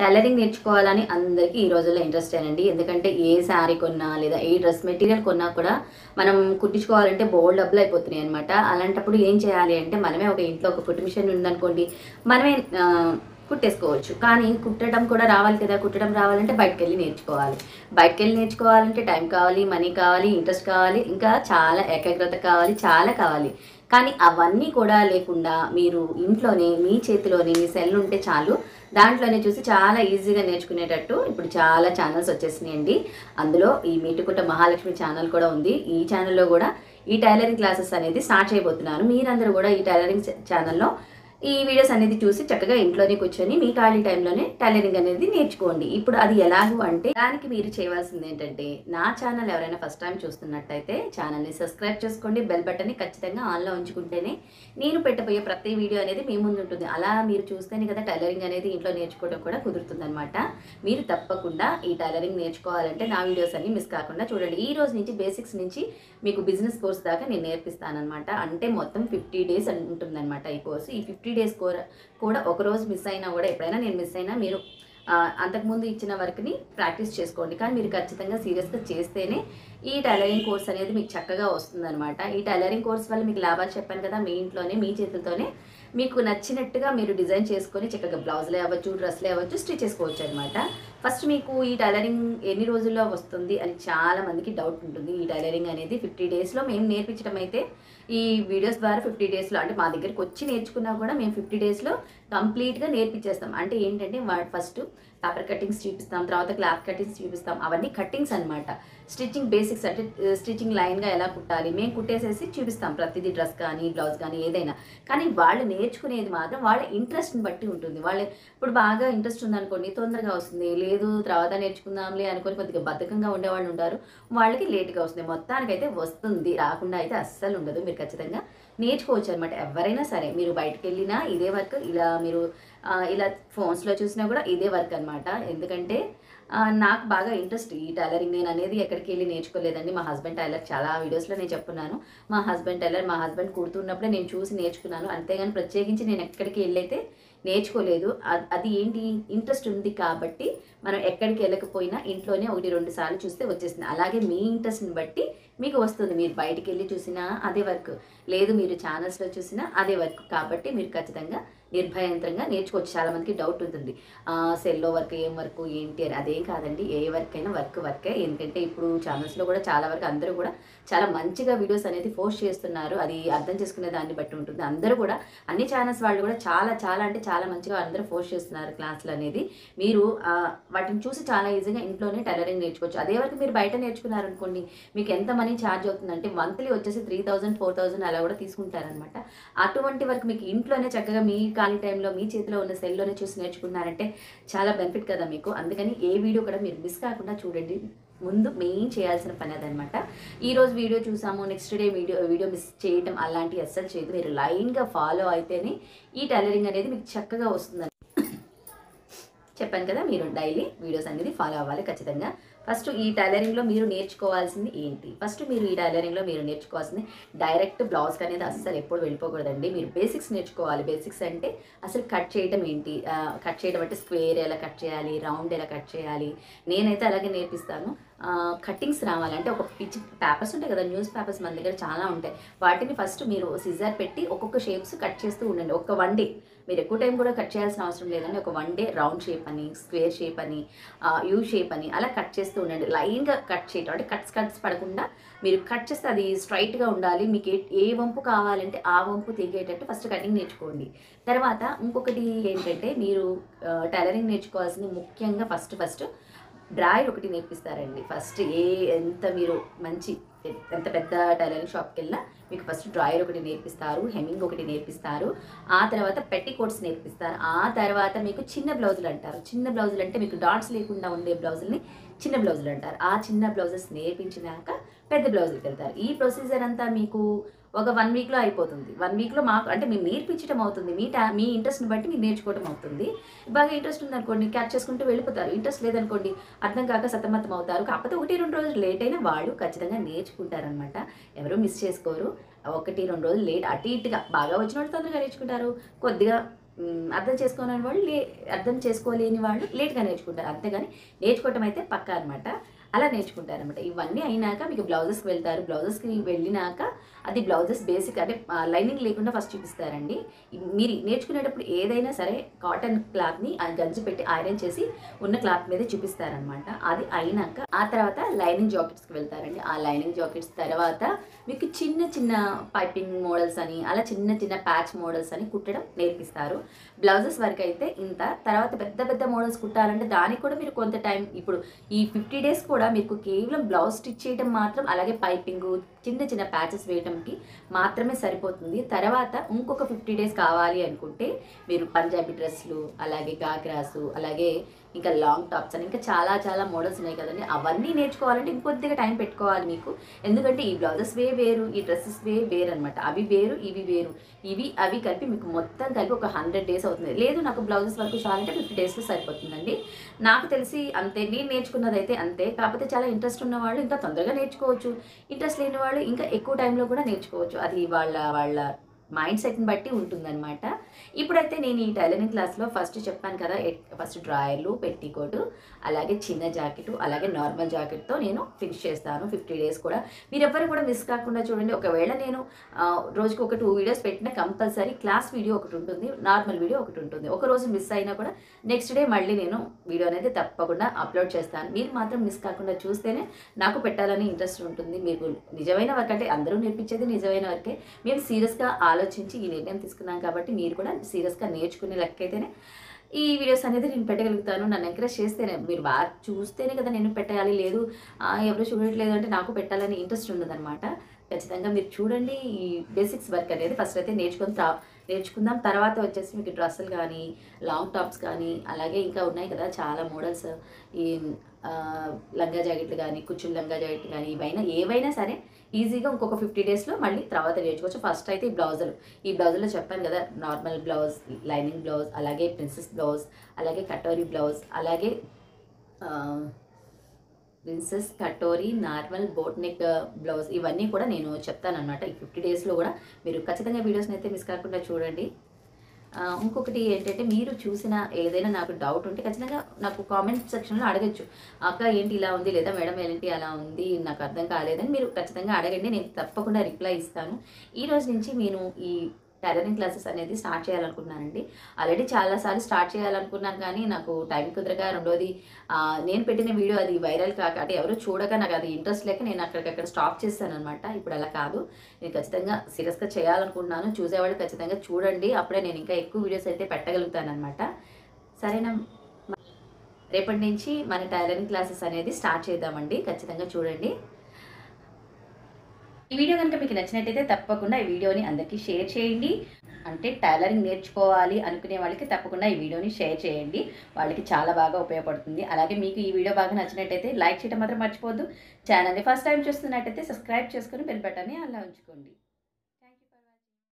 tailoring నేర్చుకోవాలని అందరికీ ఈ రోజుల్లో ఇంట్రెస్ట్ అండి ఎందుకంటే ఏ శారీ కొన్నా లేదా ఏ డ్రెస్ మెటీరియల్ కొన్నా కూడా మనం కుట్టించుకోవాలంటే బోల్డ్ డబ్బులు అయిపోతున్నాయి అనమాట అలాంటప్పుడు ఏం చేయాలి అంటే మనమే ఒక ఇంట్లో ఒక కుట్టు మిషన్ ఉందనుకోండి మనమే ఆ, కుట్టేసుకోవచ్చు కానీ కుట్టడం కూడా రావాలి కదా కుట్టడం రావాలంటే బయటకు వెళ్ళి నేర్చుకోవాలి బయటకు వెళ్ళి నేర్చుకోవాలంటే టైం కావాలి మనీ కావాలి ఇంట్రెస్ట్ కావాలి ఇంకా చాలా ఏకాగ్రత కావాలి చాలా కావాలి కానీ అవన్నీ కూడా లేకుండా మీరు ఇంట్లోనే మీ చేతిలోనే మీ సెల్ ఉంటే చాలు దాంట్లోనే చూసి చాలా ఈజీగా నేర్చుకునేటట్టు ఇప్పుడు చాలా ఛానల్స్ వచ్చేసినాయండి అందులో ఈ మీటుకుంట మహాలక్ష్మి ఛానల్ కూడా ఉంది ఈ ఛానల్లో కూడా ఈ టైలరింగ్ క్లాసెస్ అనేది స్టార్ట్ చేయబోతున్నాను మీరందరూ కూడా ఈ టైలరింగ్ ఛానల్లో ఈ వీడియోస్ అనేది చూసి చక్కగా ఇంట్లోనే కూర్చొని మీ ఖాళీ టైంలోనే టైలరింగ్ అనేది నేర్చుకోండి ఇప్పుడు అది ఎలాగూ అంటే దానికి మీరు చేయవలసింది ఏంటంటే నా ఛానల్ ఎవరైనా ఫస్ట్ టైం చూస్తున్నట్టయితే ఛానల్ని సబ్స్క్రైబ్ చేసుకోండి బెల్ బటన్ని ఖచ్చితంగా ఆన్లో ఉంచుకుంటేనే నేను పెట్టబోయే ప్రతి వీడియో అనేది మీ ముందు ఉంటుంది అలా మీరు చూస్తేనే కదా టైలరింగ్ అనేది ఇంట్లో నేర్చుకోవడం కూడా కుదురుతుంది అనమాట మీరు తప్పకుండా ఈ టైలరింగ్ నేర్చుకోవాలంటే నా వీడియోస్ అన్ని మిస్ కాకుండా చూడండి ఈ రోజు నుంచి బేసిక్స్ నుంచి మీకు బిజినెస్ కోర్స్ దాకా నేను నేర్పిస్తానమాట అంటే మొత్తం ఫిఫ్టీ డేస్ ఉంటుందన్నమాట ఈ కోర్సు ఈ ఫిఫ్టీ డేస్ కోర కూడా ఒక రోజు మిస్ అయినా కూడా ఎప్పుడైనా నేను మిస్ అయినా మీరు ఆ, అంతకుముందు ఇచ్చిన వర్క్ని ప్రాక్టీస్ చేసుకోండి కానీ మీరు ఖచ్చితంగా సీరియస్గా చేస్తేనే ఈ టైలరింగ్ కోర్స్ అనేది మీకు చక్కగా వస్తుందన్నమాట ఈ టైలరింగ్ కోర్స్ వల్ల మీకు లాభాలు చెప్పాను కదా మీ ఇంట్లోనే మీ చేతులతోనే మీకు నచ్చినట్టుగా మీరు డిజైన్ చేసుకొని చక్కగా బ్లౌజులే అవ్వచ్చు డ్రెస్లే అవ్వచ్చు స్టిచ్ చేసుకోవచ్చు అనమాట ఫస్ట్ మీకు ఈ టైలరింగ్ ఎన్ని రోజుల్లో వస్తుంది అని చాలా మందికి డౌట్ ఉంటుంది ఈ టైలరింగ్ అనేది ఫిఫ్టీ డేస్లో మేము నేర్పించడం అయితే ఈ వీడియోస్ ద్వారా ఫిఫ్టీ డేస్లో అంటే మా దగ్గరికి వచ్చి నేర్చుకున్నా కూడా మేము ఫిఫ్టీ డేస్లో కంప్లీట్గా నేర్పించేస్తాం అంటే ఏంటంటే ఫస్ట్ పేపర్ కటింగ్స్ చూపిస్తాం తర్వాత క్లాత్ కటింగ్స్ చూపిస్తాం అవన్నీ కటింగ్స్ అనమాట స్టిచ్చింగ్ బేసిక్స్ అంటే స్టిచ్చింగ్ లైన్గా ఎలా కుట్టాలి మేము కుట్టేసేసి చూపిస్తాం ప్రతిదీ డ్రెస్ కానీ బ్లౌజ్ కానీ ఏదైనా కానీ వాళ్ళు నేర్చుకునేది మాత్రం వాళ్ళ ఇంట్రెస్ట్ని బట్టి ఉంటుంది వాళ్ళు ఇప్పుడు బాగా ఇంట్రెస్ట్ ఉందనుకోండి తొందరగా వస్తుంది లేదు తర్వాత నేర్చుకుందాంలే అనుకొని కొద్దిగా బద్ధకంగా ఉండేవాళ్ళు ఉంటారు వాళ్ళకి లేట్గా వస్తుంది మొత్తానికైతే వస్తుంది రాకుండా అయితే అస్సలు ఉండదు మీరు ఖచ్చితంగా నేర్చుకోవచ్చు అనమాట ఎవరైనా సరే మీరు బయటకు వెళ్ళినా ఇదే వర్క్ ఇలా మీరు ఆ, ఇలా ఫోన్స్లో చూసినా కూడా ఇదే వర్క్ అనమాట ఎందుకంటే ఆ, నాకు బాగా ఇంట్రెస్ట్ ఈ టైలరింగ్ నేను అనేది ఎక్కడికి వెళ్ళి నేర్చుకోలేదండి మా హస్బెండ్ టైలర్ చాలా వీడియోస్లో నేను చెప్పున్నాను మా హస్బెండ్ టైలర్ మా హస్బెండ్ కుడుతున్నప్పుడే నేను చూసి నేర్చుకున్నాను అంతేగాని ప్రత్యేకించి నేను ఎక్కడికి వెళ్ళైతే నేర్చుకోలేదు అ- అది ఏంటి ఇంట్రెస్ట్ ఉంది కాబట్టి మనం ఎక్కడికి వెళ్ళకపోయినా ఇంట్లోనే ఒకటి రెండు సార్లు చూస్తే వచ్చేస్తుంది అలాగే మీ ఇంట్రెస్ట్ని బట్టి మీకు వస్తుంది మీరు బయటికి వెళ్ళి చూసినా అదే వర్క్ లేదు మీరు ఛానల్స్లో చూసినా అదే వర్క్ కాబట్టి మీరు ఖచ్చితంగా నిర్భయంత్రంగా నేర్చుకోవచ్చు చాలా మందికి డౌట్ ఉంటుంది సెల్లో వర్క్ ఏం వర్క్ ఏంటి అని అదేం కాదండి ఏ వర్క్ అయినా వర్క్ వర్కే ఎందుకంటే ఇప్పుడు ఛానల్స్లో కూడా చాలా వరకు అందరూ కూడా చాలా మంచిగా వీడియోస్ అనేది పోస్ట్ చేస్తున్నారు అది అర్థం చేసుకునే దాన్ని బట్టి ఉంటుంది అందరూ కూడా అన్ని ఛానల్స్ వాళ్ళు కూడా చాలా చాలా అంటే చాలా మంచిగా అందరూ పోస్ట్ చేస్తున్నారు క్లాసులు అనేది మీరు ఆ, వాటిని చూసి చాలా ఈజీగా ఇంట్లోనే టైలరింగ్ నేర్చుకోవచ్చు అదే వరకు మీరు బయట నేర్చుకున్నారనుకోండి మీకు ఎంత మనీ ఛార్జ్ అవుతుందంటే మంత్లీ వచ్చేసి త్రీ థౌసండ్ ఫోర్ థౌసండ్ అలా కూడా తీసుకుంటారనమాట అటువంటి వరకు మీకు ఇంట్లోనే చక్కగా మీ ఖాళీ టైంలో మీ చేతిలో ఉన్న సెల్లోనే చూసి నేర్చుకున్నారంటే చాలా బెనిఫిట్ కదా మీకు అందుకని ఏ వీడియో కూడా మీరు మిస్ కాకుండా చూడండి ముందు మెయిన్ చేయాల్సిన పని అదనమాట ఈ రోజు వీడియో చూసాము next day video video miss చేయడం అలాంటి అస్సలు చేయదు మీరు లైన్గా ఫాలో అయితేనే ఈ టైలరింగ్ అనేది మీకు చక్కగా వస్తుంది చెప్పాను కదా మీరు డైలీ వీడియోస్ అనేది ఫాలో అవ్వాలి ఖచ్చితంగా ఫస్ట్ ఈ టైలరింగ్లో మీరు నేర్చుకోవాల్సింది ఏంటి ఫస్ట్ మీరు ఈ టైలరింగ్లో మీరు నేర్చుకోవాల్సింది డైరెక్ట్ బ్లౌజ్ అనేది అస్సలు ఎప్పుడు వెళ్ళిపోకూడదండి మీరు బేసిక్స్ నేర్చుకోవాలి బేసిక్స్ అంటే అసలు కట్ చేయడం ఏంటి కట్ చేయడం అంటే స్క్వేర్ ఎలా కట్ చేయాలి రౌండ్ ఎలా కట్ చేయాలి నేనైతే అలాగే నేర్పిస్తాను కటింగ్స్ రావాలి అంటే ఒక పిచ్చి పేపర్స్ ఉంటాయి కదా న్యూస్ పేపర్స్ మన దగ్గర చాలా ఉంటాయి వాటిని ఫస్ట్ మీరు సిజర్ పెట్టి ఒక్కొక్క షేప్స్ కట్ చేస్తూ ఉండండి ఒక వన్ డే మీరు ఎక్కువ టైం కూడా కట్ చేయాల్సిన అవసరం లేదండి ఒక వన్ డే రౌండ్ షేప్ అని స్క్వేర్ షేప్ అని యూ షేప్ అని అలా కట్ చేస్తూ ఉండండి లైన్గా కట్ చేయటం అంటే కట్స్ కట్స్ పడకుండా మీరు కట్ చేస్తే అది స్ట్రైట్గా ఉండాలి మీకు ఏ ఏ వంపు కావాలంటే ఆ వంపు తెగేటట్టు ఫస్ట్ కటింగ్ నేర్చుకోండి తర్వాత ఇంకొకటి ఏంటంటే మీరు టైలరింగ్ నేర్చుకోవాల్సింది ముఖ్యంగా ఫస్ట్ ఫస్ట్ డ్రాయర్ ఒకటి నేర్పిస్తారండి ఫస్ట్ ఏ ఎంత మీరు మంచి ఎంత పెద్ద టైలరింగ్ షాప్కి వెళ్ళినా మీకు ఫస్ట్ డ్రాయర్ ఒకటి నేర్పిస్తారు హెమ్మింగ్ ఒకటి నేర్పిస్తారు ఆ తర్వాత పెట్టి కోట్స్ నేర్పిస్తారు ఆ తర్వాత మీకు చిన్న బ్లౌజులు అంటారు చిన్న బ్లౌజులు అంటే మీకు డాట్స్ లేకుండా ఉండే బ్లౌజుల్ని చిన్న బ్లౌజులు అంటారు ఆ చిన్న బ్లౌజెస్ నేర్పించినాక పెద్ద బ్లౌజులకి వెళ్తారు ఈ ప్రొసీజర్ అంతా మీకు ఒక వన్ వీక్లో అయిపోతుంది వన్ వీక్లో మాకు అంటే మేము నేర్పించడం అవుతుంది మీ టా మీ ఇంట్రెస్ట్ని బట్టి మీరు నేర్చుకోవడం అవుతుంది బాగా ఇంట్రెస్ట్ ఉందనుకోండి క్యాచ్ చేసుకుంటూ వెళ్ళిపోతారు ఇంట్రెస్ట్ లేదనుకోండి అర్థం కాక సతమతం అవుతారు కాకపోతే ఒకటి రెండు రోజులు లేట్ అయినా వాళ్ళు ఖచ్చితంగా నేర్చుకుంటారనమాట ఎవరు మిస్ చేసుకోరు ఒకటి రెండు రోజులు లేట్ అటు ఇటుగా బాగా వచ్చిన వాళ్ళు తొందరగా నేర్చుకుంటారు కొద్దిగా మ్, అర్థం చేసుకోలేని వాళ్ళు లే అర్థం చేసుకోలేని వాళ్ళు లేట్గా నేర్చుకుంటారు అంతేగాని నేర్చుకోవటం అయితే పక్కా అనమాట అలా నేర్చుకుంటారు అనమాట ఇవన్నీ అయినాక మీకు బ్లౌజెస్కి వెళ్తారు బ్లౌజెస్కి వెళ్ళినాక అది బ్లౌజెస్ బేసిక్ అంటే లైనింగ్ లేకుండా ఫస్ట్ చూపిస్తారండి ఇ- మీరు నేర్చుకునేటప్పుడు ఏదైనా సరే కాటన్ క్లాత్ని ఆ గంజి పెట్టి ఐరన్ చేసి ఉన్న క్లాత్ మీదే చూపిస్తారనమాట అది అయినాక ఆ తర్వాత లైనింగ్ జాకెట్స్కి వెళ్తారండి ఆ లైనింగ్ జాకెట్స్ తర్వాత మీకు చిన్న చిన్న పైపింగ్ మోడల్స్ అని అలా చిన్న చిన్న ప్యాచ్ మోడల్స్ అని కుట్టడం నేర్పిస్తారు బ్లౌజెస్ వరకు అయితే ఇంత తర్వాత పెద్ద పెద్ద మోడల్స్ కుట్టాలంటే దానికి కూడా మీరు కొంత టైం ఇప్పుడు ఈ ఫిఫ్టీ డేస్ కూడా మీకు కేవలం బ్లౌజ్ స్టిచ్ చేయడం మాత్రం అలాగే పైపింగ్ చిన్న చిన్న ప్యాచెస్ వేయడంకి మాత్రమే సరిపోతుంది తర్వాత ఇంకొక ఫిఫ్టీ డేస్ కావాలి అనుకుంటే మీరు పంజాబీ డ్రెస్సులు అలాగే గాగ్రాసు అలాగే ఇంకా లాంగ్ టాప్స్ అని ఇంకా చాలా చాలా మోడల్స్ ఉన్నాయి కదండి అవన్నీ నేర్చుకోవాలంటే ఇంకొద్దిగా టైం పెట్టుకోవాలి మీకు ఎందుకంటే ఈ బ్లౌజెస్ వే వేరు ఈ డ్రెస్సెస్ వే వేరు అనమాట అవి వేరు ఇవి వేరు ఇవి అవి కలిపి మీకు మొత్తం కలిపి ఒక హండ్రెడ్ డేస్ అవుతుంది లేదు నాకు బ్లౌజెస్ వరకు చాలంటే ఫిఫ్టీ డేస్లో సరిపోతుందండి నాకు తెలిసి అంతే నేను నేర్చుకున్నది అయితే అంతే కాకపోతే చాలా ఇంట్రెస్ట్ ఉన్న వాళ్ళు ఇంకా తొందరగా నేర్చుకోవచ్చు ఇంట్రెస్ట్ లేని వాళ్ళు ఇంకా ఎక్కువ టైంలో కూడా నేర్చుకోవచ్చు అది వాళ్ళ వాళ్ళ మైండ్ సెట్ని బట్టి ఉంటుందన్నమాట ఇప్పుడైతే నేను ఈ టైలరింగ్ క్లాస్లో ఫస్ట్ చెప్పాను కదా ఫస్ట్ డ్రాయర్లు పెట్టికోటు అలాగే చిన్న జాకెట్ అలాగే నార్మల్ జాకెట్తో నేను ఫినిష్ చేస్తాను ఫిఫ్టీ డేస్ కూడా మీరు ఎవ్వరు కూడా మిస్ కాకుండా చూడండి ఒకవేళ నేను ఆ, రోజుకి ఒక టూ వీడియోస్ పెట్టిన కంపల్సరీ క్లాస్ వీడియో ఒకటి ఉంటుంది నార్మల్ వీడియో ఒకటి ఉంటుంది ఒక రోజు మిస్ అయినా కూడా నెక్స్ట్ డే మళ్ళీ నేను వీడియో అనేది తప్పకుండా అప్లోడ్ చేస్తాను మీరు మాత్రం మిస్ కాకుండా చూస్తేనే నాకు పెట్టాలని ఇంట్రెస్ట్ ఉంటుంది మీకు నిజమైన వర్క్ అంటే అందరూ నేర్పించేది నిజమైన వర్కే మేము సీరియస్గా ఆలోచించి ఈ నిర్ణయం తీసుకున్నాం కాబట్టి మీరు కూడా సీరియస్గా నేర్చుకునే లెక్కైతేనే ఈ వీడియోస్ అనేది నేను పెట్టగలుగుతాను నన్ను ఎంకరేజ్ చేస్తేనే మీరు బాగా చూస్తేనే కదా నేను పెట్టాలి లేదు ఆ, ఎవరు చూడట్లేదు అంటే నాకు పెట్టాలని ఇంట్రెస్ట్ ఉండదన్నమాట ఖచ్చితంగా మీరు చూడండి ఈ బేసిక్స్ వర్క్ అనేది ఫస్ట్ అయితే నేర్చుకొని తా నేర్చుకుందాం తర్వాత వచ్చేసి మీకు డ్రెస్సులు కానీ లాంగ్ టాప్స్ కానీ అలాగే ఇంకా ఉన్నాయి కదా చాలా మోడల్స్ ఈ ఆ, లంగా జాకెట్లు కానీ కుచ్చులు లంగా జాకెట్లు కానీ ఇవైనా ఏవైనా సరే ఈజీగా ఇంకొక ఫిఫ్టీ డేస్లో మళ్ళీ తర్వాత నేర్చుకోవచ్చు ఫస్ట్ అయితే ఈ బ్లౌజులు ఈ బ్లౌజులో చెప్పాను కదా నార్మల్ బ్లౌజ్ లైనింగ్ బ్లౌజ్ అలాగే ప్రిన్సెస్ బ్లౌజ్ అలాగే కటోరీ బ్లౌజ్ అలాగే ఆ, princess katori normal boat neck blouse ఇవన్నీ కూడా నేను చెప్తానమాట ఈ ఫిఫ్టీ డేస్లో కూడా మీరు ఖచ్చితంగా వీడియోస్ని అయితే మిస్ కాకుండా చూడండి ఆ, ఇంకొకటి ఏంటంటే మీరు చూసిన ఏదైనా నాకు డౌట్ ఉంటే ఖచ్చితంగా నాకు కామెంట్ సెక్షన్లో అడగచ్చు అక్క ఏంటి ఇలా ఉంది లేదా మేడం ఏంటి అలా ఉంది నాకు అర్థం కాలేదని మీరు ఖచ్చితంగా అడగండి నేను తప్పకుండా రిప్లై ఇస్తాను ఈ రోజు నుంచి నేను ఈ టైలరింగ్ క్లాసెస్ అనేది స్టార్ట్ చేయాలనుకున్నానండి ఆల్రెడీ చాలాసార్లు స్టార్ట్ చేయాలనుకున్నాను కానీ నాకు టైం కుదరక రెండోది ఆ, నేను పెట్టిన వీడియో అది వైరల్ కాక అంటే ఎవరు చూడక నాకు అది ఇంట్రెస్ట్ లేక నేను అక్కడికక్కడ స్టాప్ చేస్తాను అనమాట ఇప్పుడు అలా కాదు నేను ఖచ్చితంగా సీరియస్గా చేయాలనుకుంటున్నాను చూసేవాళ్ళు ఖచ్చితంగా చూడండి అప్పుడే నేను ఇంకా ఎక్కువ వీడియోస్ అయితే పెట్టగలుగుతాను అనమాట సరేనా రేపటి నుంచి మన టైలరింగ్ క్లాసెస్ అనేది స్టార్ట్ చేద్దామండి ఖచ్చితంగా చూడండి ఈ వీడియో కనుక మీకు నచ్చినట్టయితే తప్పకుండా ఈ వీడియోని అందరికీ షేర్ చేయండి అంటే టైలరింగ్ నేర్చుకోవాలి అనుకునే వాళ్ళకి తప్పకుండా ఈ వీడియోని షేర్ చేయండి వాళ్ళకి చాలా బాగా ఉపయోగపడుతుంది అలాగే మీకు ఈ వీడియో బాగా నచ్చినట్టయితే లైక్ చేయడం మాత్రం మర్చిపోవద్దు ఛానల్ని ఫస్ట్ టైం చూస్తున్నట్టయితే సబ్స్క్రైబ్ చేసుకొని బెల్ బటన్ని అలా ఉంచుకోండి